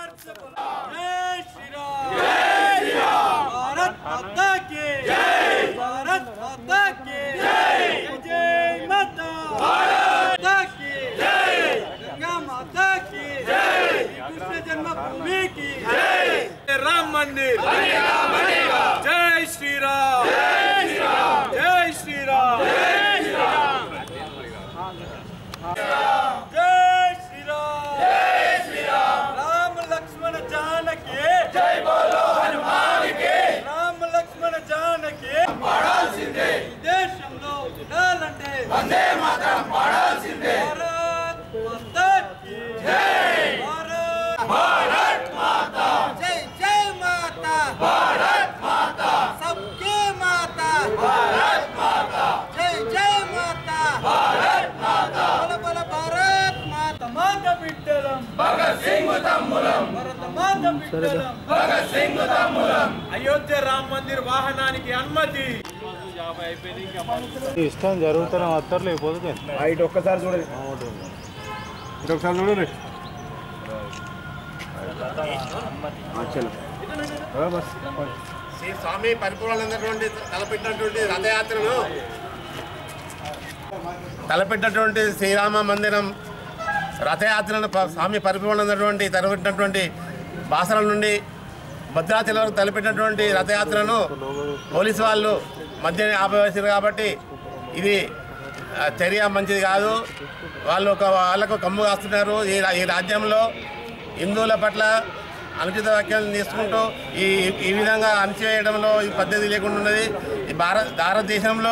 जय श्री राम जय श्री राम भारत माता की जय भारत माता की जय जय माता भारत माता की जय गंगा माता की जय कृष्ण जन्मभूमि की जय राम मंदिर बनेगा बनेगा जय श्री राम जय श्री राम जय श्री राम जय श्री राम जय श्री राम जय श्री राम राम लक्ष्मण जानकी जय बोलो हनुमान के రామ లక్ష్మణ జానకి పాడాల్సిందే దేశంలో ఉండాలంటే వందే మాతరం పాడాల్సిందే భారత్ మాతా కీ జై భారత్ భారత్ మాతా జై జై మాతా భారత్ మాతా సబ్కే మాతా భారత్ మాతా జై జై మాతా భారత్ మాతా బల బల భారత్ మాత మాత బిడ్డలం భగత్ సింగ్ తమ్ములం భరత మాత బిడ్డలం భగత్ సింగ్ తమ్ములం అయోధ్య రామ మందిర్ వాహనానికి అనుమతి ఇష్టం జరుగుతూనే వస్తారు లేకపోతే ఇటు ఒక్కసారి చూడండి ఇటు ఒకసారి చూడండి శ్రీ స్వామి పరిపూర్ణమైనటువంటి తలపెట్టినటువంటి రథయాత్రను తలపెట్టినటువంటి శ్రీరామ మందిరం రథయాత్రను ప- స్వామి పరిపూర్ణమైనటువంటి తలపెట్టినటువంటి బాసల నుండి భద్రాచలం వరకు తలపెట్టినటువంటి రథయాత్రను పోలీసు వాళ్ళు మధ్యనే ఆపవేశారు కాబట్టి ఇది ఆ, చర్య మంచిది కాదు వాళ్ళు ఒక వాళ్ళకు కమ్ము కాస్తున్నారు ఈ రా- ఈ రాజ్యంలో హిందువుల పట్ల అనుచిత వ్యాఖ్యలు తీసుకుంటూ ఈ ఈ విధంగా అణచివేయడంలో ఈ పద్ధతి లేకుండా ఉన్నది ఈ భారత భారతదేశంలో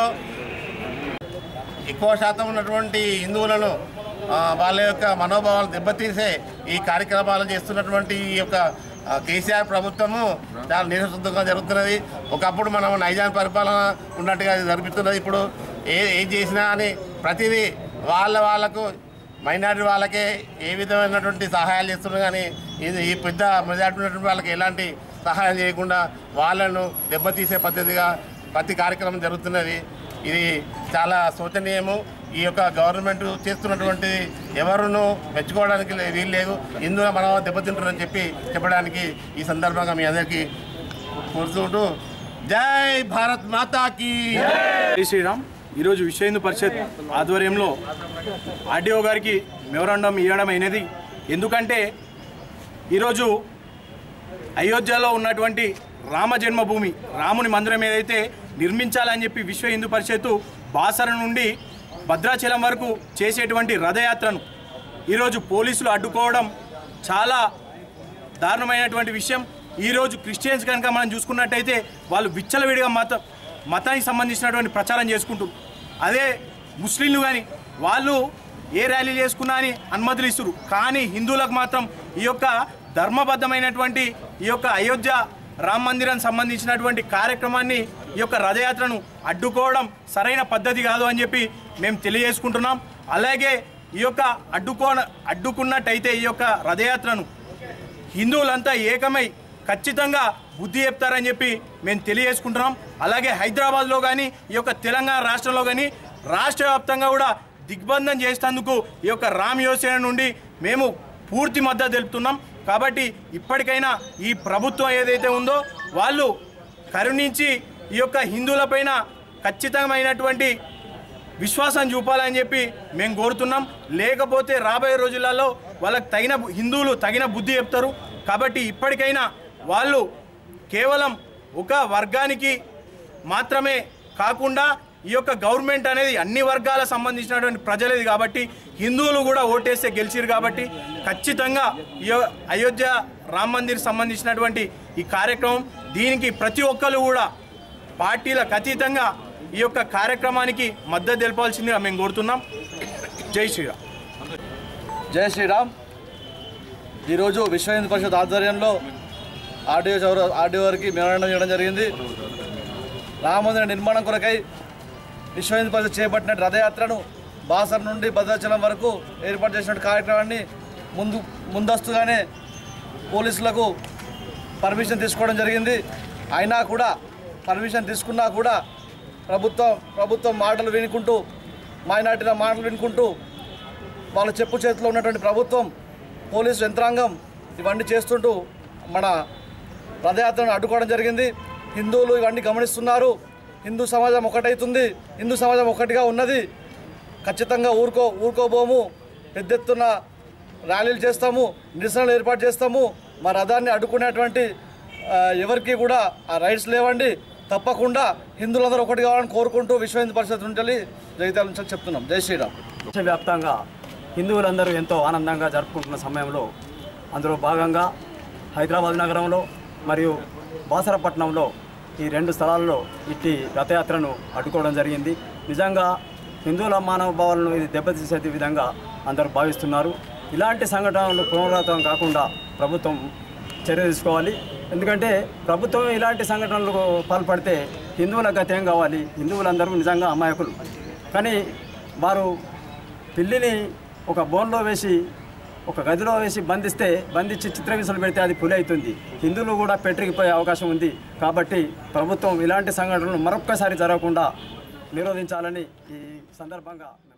ఎక్కువ శాతం ఉన్నటువంటి హిందువులను ఆ, వాళ్ళ యొక్క మనోభావాలు దెబ్బతీసే ఈ కార్యక్రమాలు చేస్తున్నటువంటి ఈ యొక్క ఆ, కేసీఆర్ ప్రభుత్వము చాలా నిరసత్వంగా జరుగుతున్నది ఒకప్పుడు మనం నైజాం పరిపాలన ఉన్నట్టుగా ఇది జరుగుతున్నది ఇప్పుడు ఏ ఏం చేసినా అని ప్రతిదీ వాళ్ళ వాళ్ళకు మైనారిటీ వాళ్ళకే ఏ విధమైనటువంటి సహాయాలు చేస్తున్నారు కానీ ఇది ఈ పెద్ద మెజార్టీ ఉన్నటువంటి వాళ్ళకి ఎలాంటి సహాయం చేయకుండా వాళ్ళను దెబ్బతీసే పద్ధతిగా ప్రతి కార్యక్రమం జరుగుతున్నది ఇది చాలా శోచనీయము ఈ యొక్క గవర్నమెంట్ చేస్తున్నటువంటి ఎవరును మెచ్చుకోవడానికి లే- వీలు లేదు ఇందులో మనం దెబ్బతింటారని చెప్పి చెప్పడానికి ఈ సందర్భంగా మీ అందరికీ కోరుతుంటూ జై భారత్ మాతాకి జై శ్రీరామ్ ఈరోజు విశ్వ హిందూ పరిషత్ ఆధ్వర్యంలో ఆర్డీఓ గారికి మెమరాండం ఇవ్వడం అయినది ఎందుకంటే ఈరోజు అయోధ్యలో ఉన్నటువంటి రామ జన్మభూమి రాముని మందిరం ఏదైతే నిర్మించాలని చెప్పి విశ్వ హిందూ పరిషత్తు బాసర నుండి భద్రాచలం వరకు చేసేటువంటి రథయాత్రను ఈరోజు పోలీసులు అడ్డుకోవడం చాలా దారుణమైనటువంటి విషయం ఈరోజు క్రిస్టియన్స్ కనుక మనం చూసుకున్నట్టయితే వాళ్ళు విచ్చలవిడిగా మత మతానికి సంబంధించినటువంటి ప్రచారం చేసుకుంటూ అదే ముస్లింలు కానీ వాళ్ళు ఏ ర్యాలీ చేసుకున్నా అని అనుమతులు ఇస్తారు కానీ హిందువులకు మాత్రం ఈ యొక్క ధర్మబద్ధమైనటువంటి ఈ యొక్క అయోధ్య రామ మందిరానికి సంబంధించినటువంటి కార్యక్రమాన్ని ఈ యొక్క రథయాత్రను అడ్డుకోవడం సరైన పద్ధతి కాదు అని చెప్పి మేము తెలియజేసుకుంటున్నాం అలాగే ఈ యొక్క అడ్డుకో అడ్డుకున్నట్టయితే ఈ యొక్క రథయాత్రను హిందువులంతా ఏకమై ఖచ్చితంగా బుద్ధి చెప్తారని చెప్పి మేము తెలియజేసుకుంటున్నాం అలాగే హైదరాబాద్లో కానీ ఈ యొక్క తెలంగాణ రాష్ట్రంలో కానీ రాష్ట్ర వ్యాప్తంగా కూడా దిగ్బంధం చేసేందుకు ఈ యొక్క రామ్ యోసేన నుండి మేము పూర్తి మద్దతు తెలుపుతున్నాం కాబట్టి ఇప్పటికైనా ఈ ప్రభుత్వం ఏదైతే ఉందో వాళ్ళు కరుణించి ఈ యొక్క హిందువులపైన ఖచ్చితమైనటువంటి విశ్వాసం చూపాలని చెప్పి మేము కోరుతున్నాం లేకపోతే రాబోయే రోజులలో వాళ్ళకి తగిన బు- హిందువులు తగిన బుద్ధి చెప్తారు కాబట్టి ఇప్పటికైనా వాళ్ళు కేవలం ఒక వర్గానికి మాత్రమే కాకుండా ఈ యొక్క గవర్నమెంట్ అనేది అన్ని వర్గాలకు సంబంధించినటువంటి ప్రజలది కాబట్టి హిందువులు కూడా ఓటేస్తే గెలిచిరు కాబట్టి ఖచ్చితంగా ఈ యొ- అయోధ్య రామ మందిర్ సంబంధించినటువంటి ఈ కార్యక్రమం దీనికి ప్రతి ఒక్కరు కూడా పార్టీలకు అతీతంగా ఈ యొక్క కార్యక్రమానికి మద్దతు తెలపాల్సిందిగా మేము కోరుతున్నాం జై శ్రీరామ్ జై శ్రీరామ్ ఈరోజు విశ్వ హిందూ పరిషత్ ఆధ్వర్యంలో ఆర్డీఓ చౌర ఆర్డీఓ గారికి మెమరాండం చేయడం జరిగింది రామమందిర నిర్మాణం కొరకై విశ్వ హిందూ పరిషత్ చేపట్టిన రథయాత్రను బాసర్ నుండి భద్రాచలం వరకు ఏర్పాటు చేసిన కార్యక్రమాన్ని ముందు ముందస్తుగానే పోలీసులకు పర్మిషన్ తీసుకోవడం జరిగింది అయినా కూడా పర్మిషన్ తీసుకున్నా కూడా ప్రభుత్వం ప్రభుత్వం మాటలు వినుకుంటూ మైనార్టీల మాటలు వినుకుంటూ వాళ్ళ చెప్పు చేతిలో ఉన్నటువంటి ప్రభుత్వం పోలీసు యంత్రాంగం ఇవన్నీ చేస్తుంటూ మన రథయాత్రను అడ్డుకోవడం జరిగింది హిందువులు ఇవన్నీ గమనిస్తున్నారు హిందూ సమాజం ఒకటవుతుంది హిందూ సమాజం ఒకటిగా ఉన్నది ఖచ్చితంగా ఊరుకో ఊరుకోబోము పెద్ద ఎత్తున ర్యాలీలు చేస్తాము నిరసనలు ఏర్పాటు చేస్తాము మా రథాన్ని అడ్డుకునేటువంటి ఆ, ఎవరికి కూడా ఆ రైట్స్ లేవండి తప్పకుండా హిందువులందరూ ఒకటి కావాలని కోరుకుంటూ విశ్వ హిందూ పరిషత్ నుండి జగిత్యాల నుంచి చెప్తున్నాం జై శ్రీరామ్ దేశవ్యాప్తంగా హిందువులందరూ ఎంతో ఆనందంగా జరుపుకుంటున్న సమయంలో అందులో భాగంగా హైదరాబాద్ నగరంలో మరియు బాసరపట్నంలో ఈ రెండు స్థలాల్లో ఇట్టి రథయాత్రను అడ్డుకోవడం జరిగింది నిజంగా హిందువుల మానవభావాలను ఇది దెబ్బతీసే విధంగా అందరూ భావిస్తున్నారు ఇలాంటి సంఘటనలు పునరావృతం కాకుండా ప్రభుత్వం చర్య తీసుకోవాలి ఎందుకంటే ప్రభుత్వం ఇలాంటి సంఘటనలకు పాల్పడితే హిందువుల గతి ఏం కావాలి హిందువులందరూ నిజంగా అమాయకులు కానీ వారు పిల్లిని ఒక బోన్లో వేసి ఒక గదిలో వేసి బంధిస్తే బంధించి చిత్రహింసలు పెడితే అది పులి అవుతుంది హిందువులు కూడా పెట్టికిపోయే అవకాశం ఉంది కాబట్టి ప్రభుత్వం ఇలాంటి సంఘటనలు మరొక్కసారి జరగకుండా నిరోధించాలని ఈ సందర్భంగా